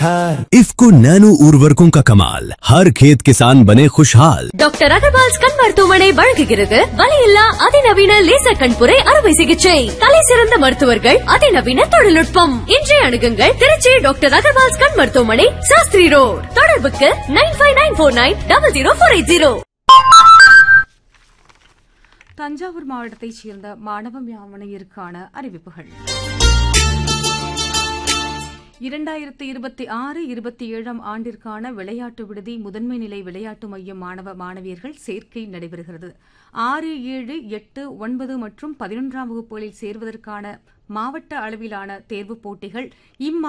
IFFCO nano उर्वरकों का कमाल हर खेत किसान बने खुशहाल டாக்டர் அகர்வால்ஸ் கண் மருத்துவமனை வழங்குகிறது வலியில்லா அதிநவீன லேசர் கண்புரை அறுவை சிகிச்சை தலை சிறந்த மருத்துவர்கள் அதிநவீன தொழில்நுட்பம் இன்றைய அணுகுங்கள் திருச்சி டாக்டர் அகர்வால்ஸ் கண் மருத்துவமனை சாஸ்திரி ரோட் தொடர்புக்கு nine five nine four nine double zero four eight zero Thanjavur மாவட்டத்தைச் சேர்ந்த மாணவ மாணவியருக்கான அறிவிப்புகள் இரண்டாயிரத்தி இருபத்தி ஆறு இருபத்தி ஏழாம் ஆண்டிற்கான விளையாட்டு விடுதி முதன்மை நிலை விளையாட்டு மையம் மாணவ மாணவியர்கள் சேர்க்கை நடைபெறுகிறது ஆறு ஏழு எட்டு ஒன்பது மற்றும் பதினொன்றாம் வகுப்புகளில் சேர்வதற்கான மாவட்ட அளவிலான தேர்வுப் போட்டிகள் இம்மா